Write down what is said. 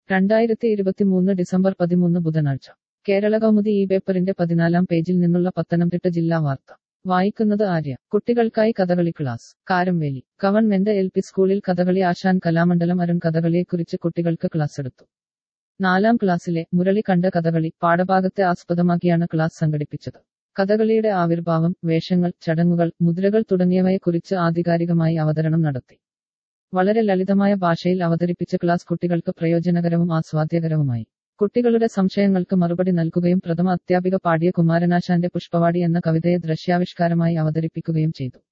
രണ്ടായിരത്തി ഇരുപത്തിമൂന്ന് ഡിസംബർ പതിമൂന്ന് ബുധനാഴ്ച കേരള കൗമുദി ഈ പേപ്പറിന്റെ പതിനാലാം പേജിൽ നിന്നുള്ള പത്തനംതിട്ട ജില്ലാ വാർത്ത വായിക്കുന്നത് ആര്യ കുട്ടികൾക്കായി Kathakali class Karamveli government L P സ്കൂളിൽ കഥകളി ആശാൻ കലാമണ്ഡലം അരുൺ കഥകളിയെക്കുറിച്ച് കുട്ടികൾക്ക് ക്ലാസ് എടുത്തു നാലാം ക്ലാസ്സിലെ മുരളി കണ്ട കഥകളി പാഠഭാഗത്തെ ആസ്പദമാക്കിയാണ് ക്ലാസ് സംഘടിപ്പിച്ചത് കഥകളിയുടെ ആവിർഭാവം വേഷങ്ങൾ ചടങ്ങുകൾ മുദ്രകൾ തുടങ്ങിയവയെക്കുറിച്ച് ആധികാരികമായി അവതരണം നടത്തി വളരെ ലളിതമായ ഭാഷയിൽ അവതരിപ്പിച്ച ക്ലാസ് കുട്ടികൾക്ക് പ്രയോജനകരവും ആസ്വാദ്യകരവുമായി കുട്ടികളുടെ സംശയങ്ങൾക്ക് മറുപടി നൽകുകയും പ്രഥമ അധ്യാപിക പാടിയ കുമാരനാശാന്റെ പുഷ്പവാടി എന്ന കവിതയെ ദൃശ്യാവിഷ്കാരമായി അവതരിപ്പിക്കുകയും ചെയ്തു